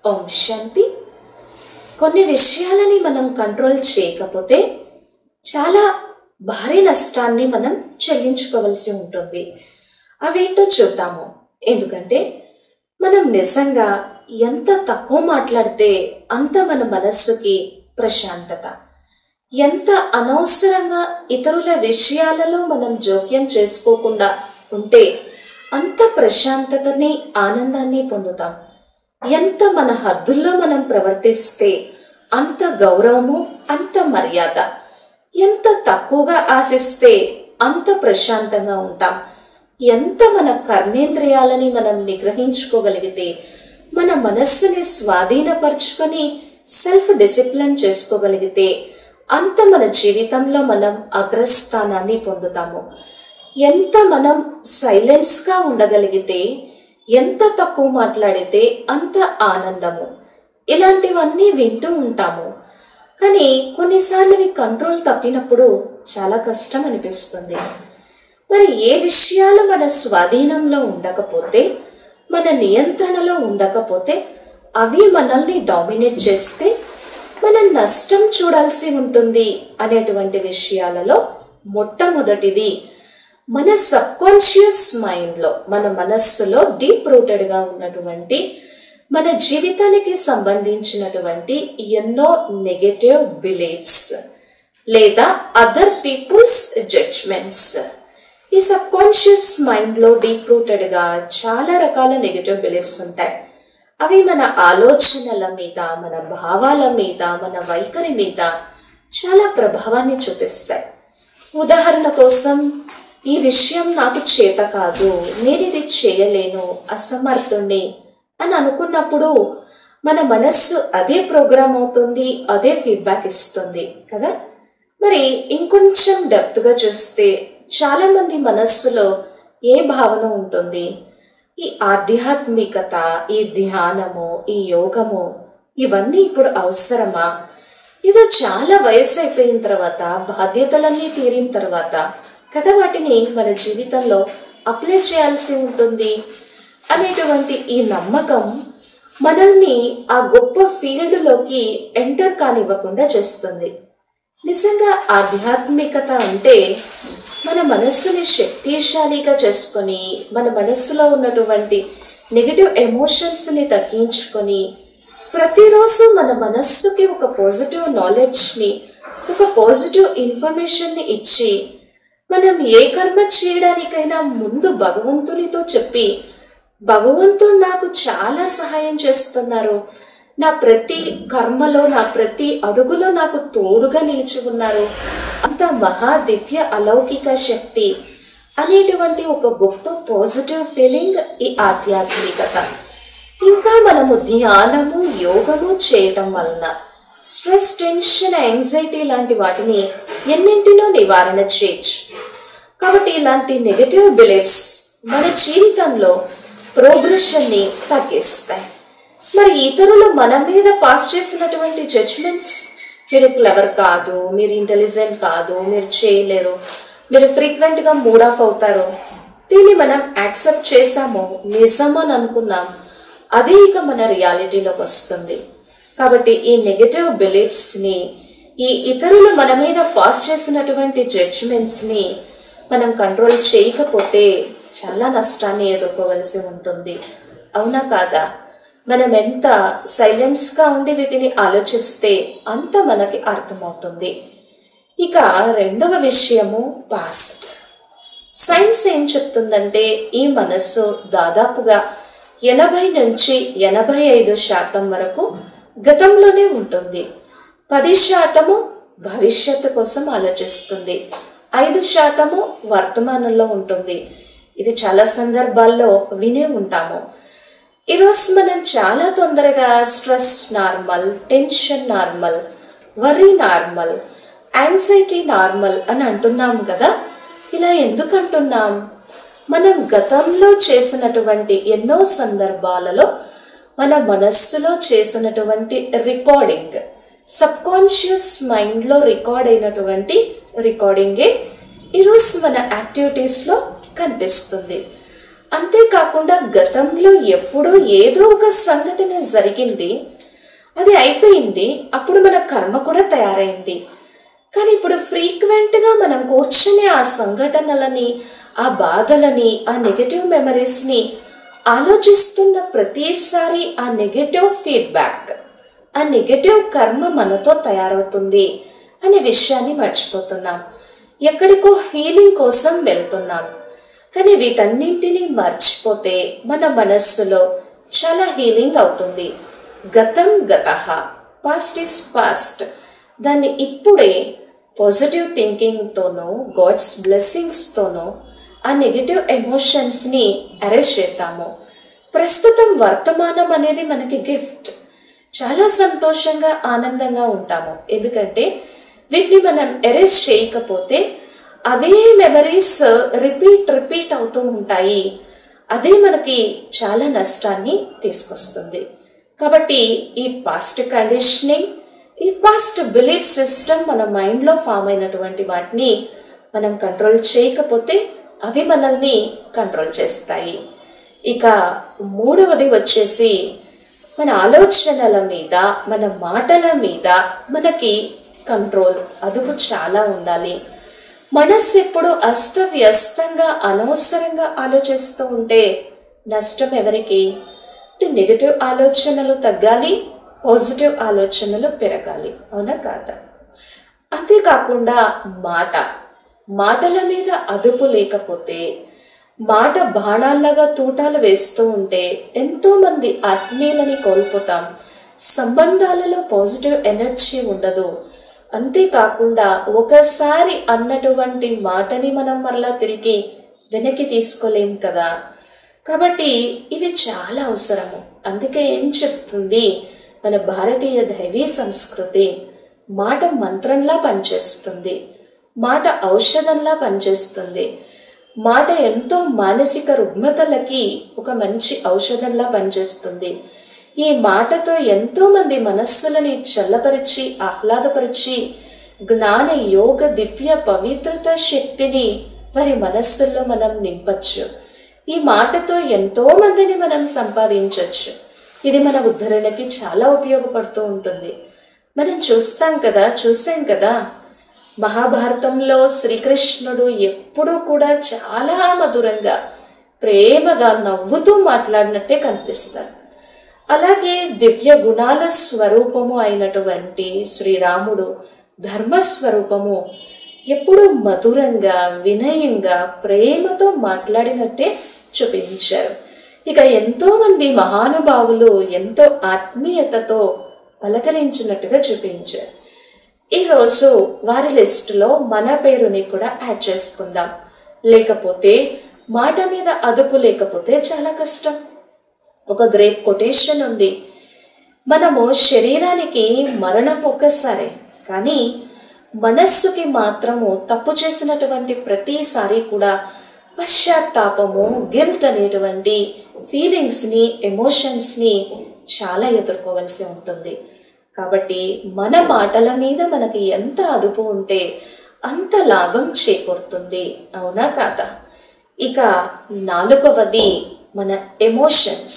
ఓం శాంతి కొన్ని విషయాలని మనం కంట్రోల్ చేయకపోతే చాలా భారీ నష్టాన్ని మనం చెల్లించుకోవలసి ఉంటుంది అవేంటో చూద్దాము ఎందుకంటే మనం నిజంగా ఎంత తక్కువ మాట్లాడితే అంత మన మనస్సుకి ప్రశాంతత ఎంత అనవసరంగా ఇతరుల విషయాలలో మనం జోక్యం చేసుకోకుండా ఉంటే అంత ప్రశాంతతని ఆనందాన్ని పొందుతాం ఎంత మన హద్దుల్లో మనం ప్రవర్తిస్తే అంత గౌరవము అంత మర్యాద ఎంత తక్కువగా ఆశిస్తే అంత ప్రశాంతంగా ఉంటాం ఎంత మన కర్మేంద్రియాలని మనం నిగ్రహించుకోగలిగితే మన మనస్సుని స్వాధీనపరుచుకొని సెల్ఫ్ డిసిప్లిన్ చేసుకోగలిగితే అంత మన జీవితంలో మనం అగ్రస్థానాన్ని పొందుతాము ఎంత మనం సైలెన్స్గా ఉండగలిగితే ఎంత తక్కువ మాట్లాడితే అంత ఆనందము ఇలాంటివన్నీ వింటూ ఉంటాము కానీ కొన్నిసార్లు ఇవి కంట్రోల్ తప్పినప్పుడు చాలా కష్టం అనిపిస్తుంది మరి ఏ విషయాలు మన స్వాధీనంలో ఉండకపోతే మన నియంత్రణలో ఉండకపోతే అవి మనల్ని డామినేట్ చేస్తే మనం నష్టం చూడాల్సి ఉంటుంది అనేటువంటి విషయాలలో మొట్టమొదటిది మన సబ్కాన్షియస్ మైండ్లో మన మనస్సులో డీప్ రూటెడ్గా ఉన్నటువంటి మన జీవితానికి సంబంధించినటువంటి ఎన్నో నెగటివ్ బిలీఫ్స్ లేదా అదర్ పీపుల్స్ జడ్జ్మెంట్స్ ఈ సబ్కాన్షియస్ మైండ్లో డీప్ రూటెడ్గా చాలా రకాల నెగటివ్ బిలీఫ్స్ ఉంటాయి అవి మన ఆలోచనల మీద మన భావాల మీద మన వైఖరి మీద చాలా ప్రభావాన్ని చూపిస్తాయి ఉదాహరణ కోసం ఈ విషయం నాకు చేత కాదు నేను ఇది చేయలేను అసమర్థుణ్ణి అని అనుకున్నప్పుడు మన మనస్సు అదే ప్రోగ్రామ్ అవుతుంది అదే ఫీడ్బ్యాక్ ఇస్తుంది కదా మరి ఇంకొంచెం డెప్త్గా చూస్తే చాలామంది మనస్సులో ఏ భావన ఉంటుంది ఈ ఆధ్యాత్మికత ఈ ధ్యానము ఈ యోగము ఇవన్నీ ఇప్పుడు అవసరమా ఇది చాలా వయసు అయిపోయిన తర్వాత బాధ్యతలన్నీ తీరిన తర్వాత కదా వాటిని మన జీవితంలో అప్లై చేయాల్సి ఉంటుంది అనేటువంటి ఈ నమ్మకం మనల్ని ఆ గొప్ప ఫీల్డ్లోకి ఎంటర్ కానివ్వకుండా చేస్తుంది నిజంగా ఆధ్యాత్మికత అంటే మన మనస్సుని శక్తిశాలిగా చేసుకొని మన మనస్సులో ఉన్నటువంటి నెగిటివ్ ఎమోషన్స్ని తగ్గించుకొని ప్రతిరోజు మన మనస్సుకి ఒక పాజిటివ్ నాలెడ్జ్ని ఒక పాజిటివ్ ఇన్ఫర్మేషన్ని ఇచ్చి మనం ఏ కర్మ చేయడానికైనా ముందు భగవంతునితో చెప్పి భగవంతుడు నాకు చాలా సహాయం చేస్తున్నారు నా ప్రతి కర్మలో నా ప్రతి అడుగులో నాకు తోడుగా నిలిచి ఉన్నారు అంత మహా దివ్య అలౌకిక శక్తి అనేటువంటి ఒక గొప్ప పాజిటివ్ ఫీలింగ్ ఈ ఆధ్యాత్మికత ఇంకా మనము ధ్యానము యోగము చేయటం వలన స్ట్రెస్ టెన్షన్ యాంగ్జైటీ లాంటి వాటిని ఎన్నింటినో నివారణ చేయొచ్చు కాబట్టి ఇలాంటి నెగటివ్ బిలీఫ్స్ మన జీవితంలో ప్రోగ్రెషన్ని తగ్గిస్తాయి మరి ఇతరులు మన మీద పాస్ చేసినటువంటి జడ్జ్మెంట్స్ మీరు క్లవర్ కాదు మీరు ఇంటెలిజెంట్ కాదు మీరు చేయలేరు మీరు ఫ్రీక్వెంట్గా మూడ్ ఆఫ్ అవుతారు దీన్ని మనం యాక్సెప్ట్ చేసాము నిజమని అనుకున్నాం అదే ఇక మన రియాలిటీలోకి వస్తుంది కాబట్టి ఈ నెగటివ్ బిలీఫ్స్ని ఈ ఇతరులు మన మీద పాస్ చేసినటువంటి జడ్జ్మెంట్స్ని మనం కంట్రోల్ చేయకపోతే చాలా నష్టాన్ని ఎదుర్కోవలసి ఉంటుంది అవునా కాదా మనం ఎంత సైలెన్స్గా ఉండి వీటిని ఆలోచిస్తే అంత మనకి అర్థమవుతుంది ఇక రెండవ విషయము పాస్ట్ సైన్స్ ఏం చెప్తుందంటే ఈ మనస్సు దాదాపుగా ఎనభై నుంచి ఎనభై ఐదు శాతం వరకు గతంలోనే ఉంటుంది పది శాతము భవిష్యత్తు కోసం ఆలోచిస్తుంది ఐదు శాతము వర్తమానంలో ఉంటుంది ఇది చాలా సందర్భాల్లో వినే ఉంటాము ఈరోజు మనం చాలా తొందరగా stress normal tension normal worry normal anxiety normal అని అంటున్నాం కదా ఇలా ఎందుకు అంటున్నాం మనం గతంలో చేసినటువంటి ఎన్నో సందర్భాలలో మన మనస్సులో చేసినటువంటి రికార్డింగ్ సబ్కాన్షియస్ మైండ్లో రికార్డ్ అయినటువంటి రికార్డింగే ఈరోజు మన యాక్టివిటీస్లో కనిపిస్తుంది అంతేకాకుండా గతంలో ఎప్పుడో ఏదో ఒక సంఘటన జరిగింది అది అయిపోయింది అప్పుడు మన కర్మ కూడా తయారైంది కానీ ఇప్పుడు ఫ్రీక్వెంట్గా మనం కూర్చుని ఆ సంఘటనలని ఆ బాధలని ఆ నెగటివ్ మెమరీస్ని ఆలోచిస్తున్న ప్రతిసారి ఆ నెగటివ్ ఫీడ్బ్యాక్ ఆ నెగటివ్ కర్మ మనతో తయారవుతుంది అనే విషయాన్ని మర్చిపోతున్నాం ఎక్కడికో హీలింగ్ కోసం వెళ్తున్నాం కానీ వీటన్నింటినీ మర్చిపోతే మన మనస్సులో చాలా హీలింగ్ అవుతుంది గతం గత పాస్ట్ ఈస్ పాస్ట్ దాన్ని ఇప్పుడే పాజిటివ్ థింకింగ్తోనూ గాడ్స్ బ్లెస్సింగ్స్తోనూ ఆ నెగిటివ్ ఎమోషన్స్ని అరెస్ట్ చేద్దాము ప్రస్తుతం వర్తమానం అనేది మనకి గిఫ్ట్ చాలా సంతోషంగా ఆనందంగా ఉంటాము ఎందుకంటే వీటిని మనం ఎరేస్ చేయకపోతే అవే మెమరీస్ రిపీట్ రిపీట్ అవుతూ ఉంటాయి అదే మనకి చాలా నష్టాన్ని తీసుకొస్తుంది కాబట్టి ఈ పాస్ట్ కండిషనింగ్ ఈ పాస్ట్ బిలీఫ్ సిస్టమ్ మన మైండ్లో ఫామ్ అయినటువంటి వాటిని మనం కంట్రోల్ చేయకపోతే అవి మనల్ని కంట్రోల్ చేస్తాయి ఇక మూడవది వచ్చేసి మన ఆలోచనల మీద మన మాటల మీద మనకి కంట్రోల్ అదుపు చాలా ఉండాలి మనస్సు ఎప్పుడు అస్తవ్యస్తంగా అనవసరంగా ఆలోచిస్తూ ఉంటే నష్టం ఎవరికి నెగటివ్ ఆలోచనలు తగ్గాలి పాజిటివ్ ఆలోచనలు పెరగాలి అవునా కాదా అంతేకాకుండా మాట మాటల మీద అదుపు లేకపోతే మాట బాణాల్లాగా తూటాలు వేస్తూ ఉంటే ఎంతో మంది ఆత్మీయులని కోల్పోతాం సంబంధాలలో పాజిటివ్ ఎనర్జీ ఉండదు అంతేకాకుండా ఒకసారి అన్నటువంటి మాటని మనం మరలా తిరిగి వెనక్కి తీసుకోలేం కదా కాబట్టి ఇవి చాలా అవసరము అందుకే ఏం చెప్తుంది మన భారతీయ దైవీ సంస్కృతి మాట మంత్రంలా పనిచేస్తుంది మాట ఔషధంలా పనిచేస్తుంది మాట ఎంతో మానసిక రుగ్మతలకి ఒక మంచి ఔషధంలా పనిచేస్తుంది ఈ మాటతో ఎంతో మంది మనస్సులని చల్లపరిచి ఆహ్లాదపరిచి జ్ఞాన యోగ దివ్య పవిత్రత శక్తిని వారి మనస్సుల్లో మనం నింపచ్చు ఈ మాటతో ఎంతో మందిని మనం సంపాదించవచ్చు ఇది మన ఉద్ధరణకి చాలా ఉపయోగపడుతూ ఉంటుంది మనం చూస్తాం కదా చూసాం కదా మహాభారతంలో శ్రీకృష్ణుడు ఎప్పుడూ కూడా చాలా మధురంగా ప్రేమగా నవ్వుతూ మాట్లాడినట్టే కనిపిస్తారు అలాగే దివ్య గుణాల స్వరూపము అయినటువంటి శ్రీరాముడు ధర్మస్వరూపము ఎప్పుడు మధురంగా వినయంగా ప్రేమతో మాట్లాడినట్టే చూపించారు ఇక ఎంతో మంది మహానుభావులు ఎంతో ఆత్మీయతతో పలకరించినట్టుగా చూపించారు ఈరోజు వారి లిస్టులో మన పేరుని కూడా యాడ్ చేసుకుందాం లేకపోతే మాట మీద అదుపు లేకపోతే చాలా కష్టం ఒక గ్రేట్ కొటేషన్ ఉంది మనము శరీరానికి మరణం ఒక్కసారే కానీ మనస్సుకి మాత్రము తప్పు చేసినటువంటి ప్రతిసారి కూడా పశ్చాత్తాపము గిల్ట్ అనేటువంటి ఫీలింగ్స్ని ఎమోషన్స్ని చాలా ఎదుర్కోవలసి ఉంటుంది కాబట్టి మన మాటల మీద మనకి ఎంత అదుపు ఉంటే అంత లాభం చేకూరుతుంది అవునా కాదా ఇక నాలుగవది మన ఎమోషన్స్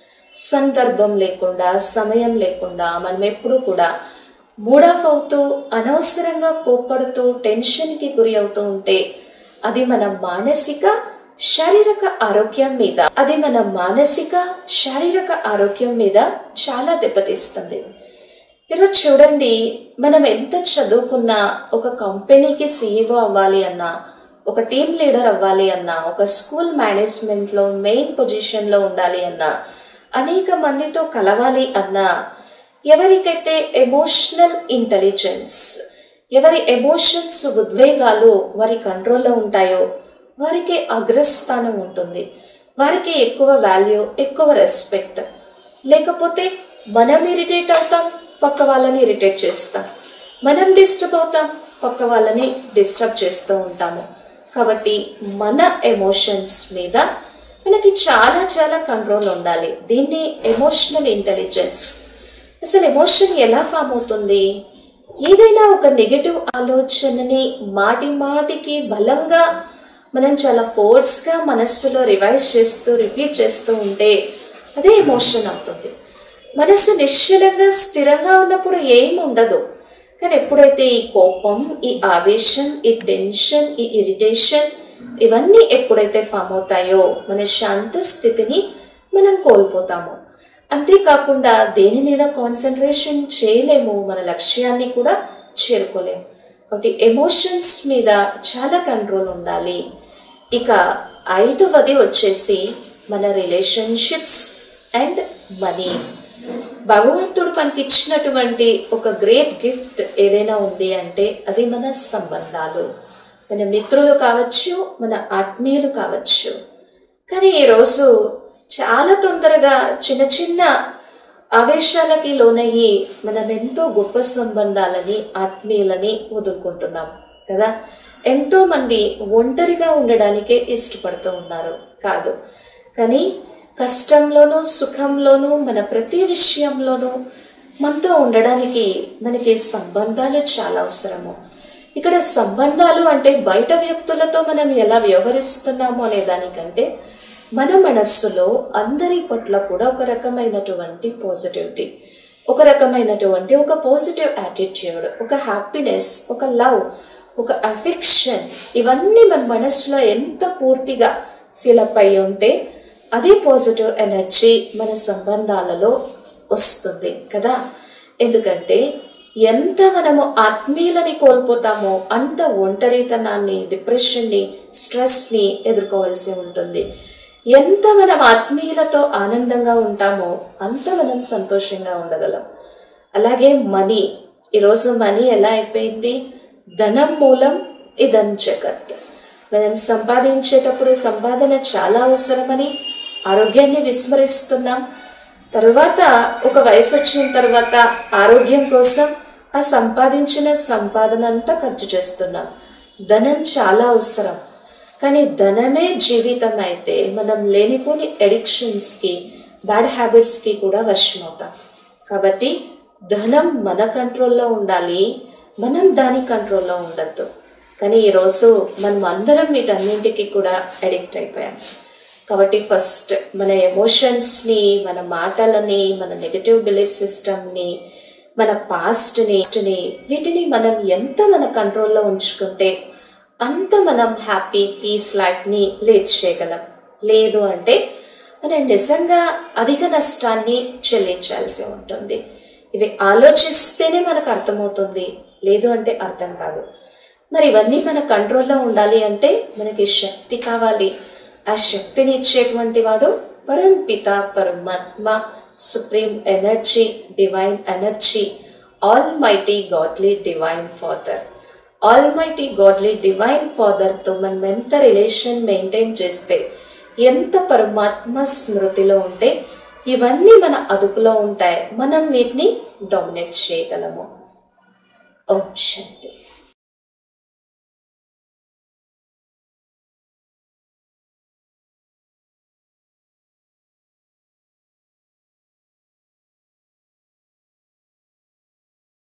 సందర్భం లేకుండా సమయం లేకుండా మనం ఎప్పుడు కూడా మూడ్ ఆఫ్ అవుతూ అనవసరంగా కోప్పడుతూ టెన్షన్కి గురి అవుతూ ఉంటే అది మన మానసిక శారీరక ఆరోగ్యం మీద అది మన మానసిక శారీరక ఆరోగ్యం మీద చాలా దెబ్బతీస్తుంది ఈరోజు చూడండి మనం ఎంత చదువుకున్నా ఒక కంపెనీకి సీఈఓ అవ్వాలి అన్నా ఒక టీం లీడర్ అవ్వాలి అన్నా ఒక స్కూల్ మేనేజ్మెంట్లో మెయిన్ పొజిషన్లో ఉండాలి అన్నా అనేక మందితో కలవాలి అన్నా ఎవరికైతే ఎమోషనల్ ఇంటెలిజెన్స్ ఎవరి ఎమోషన్స్ ఉద్వేగాలు వారి కంట్రోల్లో ఉంటాయో వారికి అగ్రస్థానం ఉంటుంది వారికి ఎక్కువ వాల్యూ ఎక్కువ రెస్పెక్ట్ లేకపోతే మనం ఇరిటేట్ అవుతాం పక్క వాళ్ళని ఇరిటేట్ చేస్తాం మనం డిస్టర్బ్ అవుతాం పక్క వాళ్ళని డిస్టర్బ్ చేస్తూ ఉంటాము కాబట్టి మన ఎమోషన్స్ మీద మనకి చాలా చాలా కంట్రోల్ ఉండాలి దీన్ని ఎమోషనల్ ఇంటెలిజెన్స్ అసలు ఎమోషన్ ఎలా ఫామ్ అవుతుంది ఏదైనా ఒక నెగటివ్ ఆలోచనని మాటి మాటికి బలంగా మనం చాలా ఫోర్స్గా మనస్సులో రివైజ్ చేస్తూ రిపీట్ చేస్తూ ఉంటే అదే ఎమోషన్ అవుతుంది మనస్సు నిశ్చలంగా స్థిరంగా ఉన్నప్పుడు ఏం ఉండదు కానీ ఎప్పుడైతే ఈ కోపం ఈ ఆవేశం ఈ టెన్షన్ ఈ ఇరిటేషన్ ఇవన్నీ ఎప్పుడైతే ఫామ్ అవుతాయో మన శాంత స్థితిని మనం కోల్పోతాము అంతేకాకుండా దేని మీద కాన్సన్ట్రేషన్ చేయలేము మన లక్ష్యాన్ని కూడా చేరుకోలేము కాబట్టి ఎమోషన్స్ మీద చాలా కంట్రోల్ ఉండాలి ఇక ఐదవది వచ్చేసి మన రిలేషన్షిప్స్ అండ్ మనీ భగవంతుడు మనకి ఇచ్చినటువంటి ఒక గ్రేట్ గిఫ్ట్ ఏదైనా ఉంది అంటే అది మన సంబంధాలు మన మిత్రులు కావచ్చు మన ఆత్మీయులు కావచ్చు కానీ ఈరోజు చాలా తొందరగా చిన్న చిన్న ఆవేశాలకి లోనయ్యి మనం ఎంతో గొప్ప సంబంధాలని ఆత్మీయులని వదులుకుంటున్నాం కదా ఎంతో మంది ఒంటరిగా ఉండడానికే ఇష్టపడుతూ ఉన్నారు కాదు కానీ కష్టంలోనూ సుఖంలోనూ మన ప్రతి విషయంలోనూ మనతో ఉండడానికి మనకి సంబంధాలు చాలా అవసరము ఇక్కడ సంబంధాలు అంటే బయట వ్యక్తులతో మనం ఎలా వ్యవహరిస్తున్నాము అనే దానికంటే మన మనస్సులో అందరి పట్ల కూడా ఒక రకమైనటువంటి పాజిటివిటీ ఒక రకమైనటువంటి ఒక పాజిటివ్ యాటిట్యూడ్ ఒక హ్యాపీనెస్ ఒక లవ్ ఒక అఫెక్షన్ ఇవన్నీ మన మనస్సులో ఎంత పూర్తిగా ఫిలప్ అయి ఉంటే అదే పాజిటివ్ ఎనర్జీ మన సంబంధాలలో వస్తుంది కదా ఎందుకంటే ఎంత మనము ఆత్మీయులని కోల్పోతామో అంత ఒంటరితనాన్ని డిప్రెషన్ని స్ట్రెస్ని ఎదుర్కోవాల్సి ఉంటుంది ఎంత మనం ఆత్మీయులతో ఆనందంగా ఉంటామో అంత మనం సంతోషంగా ఉండగలం అలాగే మనీ ఈరోజు మనీ ఎలా అయిపోయింది ధనం మూలం ఇదం జగత్ మనం సంపాదించేటప్పుడు సంపాదన చాలా అవసరమని ఆరోగ్యాన్ని విస్మరిస్తున్నాం తర్వాత ఒక వయసు వచ్చిన తర్వాత ఆరోగ్యం కోసం ఆ సంపాదించిన సంపాదన అంతా ఖర్చు చేస్తున్నాం ధనం చాలా అవసరం కానీ ధనమే జీవితం అయితే మనం లేనిపోని ఎడిక్షన్స్కి బ్యాడ్ హ్యాబిట్స్కి కూడా వశమవుతాం కాబట్టి ధనం మన కంట్రోల్లో ఉండాలి మనం దాని కంట్రోల్లో ఉండద్దు కానీ ఈరోజు మనం అందరం వీటన్నింటికి కూడా అడిక్ట్ అయిపోయాం కాబట్టి ఫస్ట్ మన ఎమోషన్స్ని మన మాటలని మన నెగటివ్ బిలీఫ్ సిస్టమ్ని మన పాస్ట్ని వీటిని మనం ఎంత మన కంట్రోల్లో ఉంచుకుంటే అంత మనం హ్యాపీ పీస్ లైఫ్ని లీడ్ చేయగలం లేదు అంటే మనం నిజంగా అధిక నష్టాన్ని చెల్లించాల్సి ఉంటుంది ఇవి ఆలోచిస్తేనే మనకు అర్థమవుతుంది లేదు అంటే అర్థం కాదు మరి ఇవన్నీ మన కంట్రోల్లో ఉండాలి అంటే మనకి శక్తి కావాలి ఆ శక్తిని ఇచ్చేటువంటి వాడు పరం పిత పరమాత్మ supreme energy divine energy almighty godly divine father almighty godly divine ఫాదర్తో మనం ఎంత రిలేషన్ మెయింటైన్ చేస్తే ఎంత పరమాత్మ స్మృతిలో ఉంటే ఇవన్నీ మన అదుపులో ఉంటాయి మనం వీటిని డామినేట్ చేయగలము ఓం శాంతి